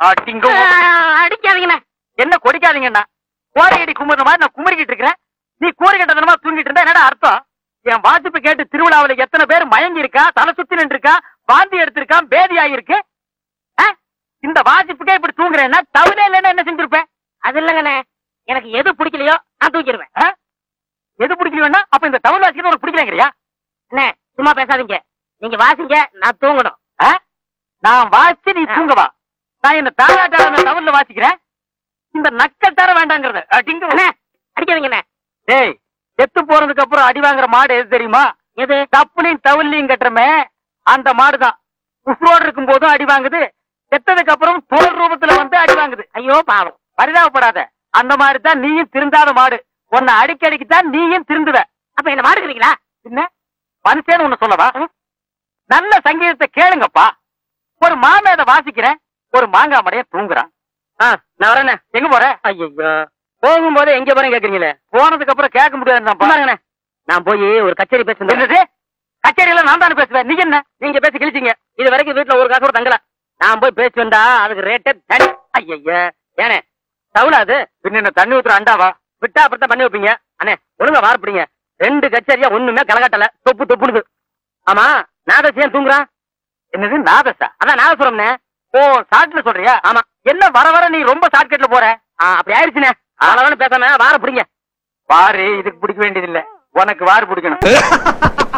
அடிங்க அடிக்காதீங்கண்ணே என்ன கொடிக்காதீங்கண்ணா கோரை அடி கும்பிடுற மாதிரி நான் குமரிக்கிட்டு இருக்கிறேன் நீ கூரை கட்டதனமா தூங்கிட்டு இருந்தா என்னடா அர்த்தம் என் வாசிப்பு கேட்டு திருவிழாவுல எத்தனை பேர் மயங்கி இருக்கா தலை சுத்தி நின்று இருக்கா வாந்தி எடுத்திருக்கான் பேதி ஆகிருக்கு ஆ? இந்த வாசிப்புக்கே இப்படி தூங்குறேன்னா தவிர இல்லைன்னா என்ன செஞ்சிருப்பேன் அது இல்லைங்கண்ணே எனக்கு எது பிடிக்கலையோ நான் தூக்கிடுவேன் ஆ? எது பிடிக்கலன்னா அப்ப இந்த தமிழ் வாசிக்கிறது உனக்கு பிடிக்கலங்கிறியா அண்ணே சும்மா பேசாதீங்க நீங்க வாசிங்க நான் தூங்கணும் ஆ? நான் வாசிச்சு நீ தூங்கவா நான் என்ன தாராட்டாளர் தமிழ்ல வாசிக்கிறேன் இந்த நக்கல் தர வேண்டாங்கிறது அடிங்க அண்ணே அடிக்காதீங்கண்ணே டேய் செத்து போறதுக்கு அப்புறம் அடி வாங்குற மாடு எது தெரியுமா எது தப்புலையும் தவிலையும் கட்டுறமே அந்த மாடுதான் உசுரோடு இருக்கும் போதும் அடி வாங்குது செத்ததுக்கு அப்புறம் தோல் ரூபத்துல வந்து அடி வாங்குது ஐயோ பாவம் பரிதாபப்படாத அந்த மாதிரி தான் நீயும் திருந்தாத மாடு உன்னை அடிக்கடிக்கு தான் நீயும் திருந்துவ அப்ப என்ன மாடுக்கிறீங்களா என்ன மனுஷன்னு ஒண்ணு சொல்லவா நல்ல சங்கீதத்தை கேளுங்கப்பா ஒரு மாமேத வாசிக்கிறேன் ஒரு மாங்காய் மடைய தூங்குறான் நான் வரேன் எங்க போற ஐயோ போகும்போது எங்க போறேன் கேக்குறீங்களே போனதுக்கு அப்புறம் கேட்க முடியாது நான் போய் ஒரு கச்சேரி பேசுறேன் என்னது கச்சேரியில நான் தானே பேசுவேன் நீ என்ன நீங்க பேசி கிழிச்சீங்க இது வரைக்கும் வீட்டுல ஒரு காசு கூட தங்கல நான் போய் பேசி வந்தா அதுக்கு ரேட்டே தனி ஐயா ஏனே தவுலாது பின்ன என்ன தண்ணி ஊத்துற அண்டாவா விட்டா அப்படித்தான் பண்ணி வைப்பீங்க அண்ணே ஒழுங்கா வார்ப்பிடுங்க ரெண்டு கச்சேரியா ஒண்ணுமே கலகட்டல தொப்பு தொப்புனுது ஆமா நாதஸ் ஏன் தூங்குறான் என்னது நாதஸா அதான் நாதசுரம்னே ஓ ஷார்ட்ல சொல்றியா ஆமா என்ன வர வர நீ ரொம்ப ஷார்ட்கட்ல போற ஆ, அப்படி ஆயிடுச்சுனே அளவனு பேசாம வார பிடிங்க வாரு இதுக்கு பிடிக்க வேண்டியது இல்ல உனக்கு வாரு பிடிக்கணும்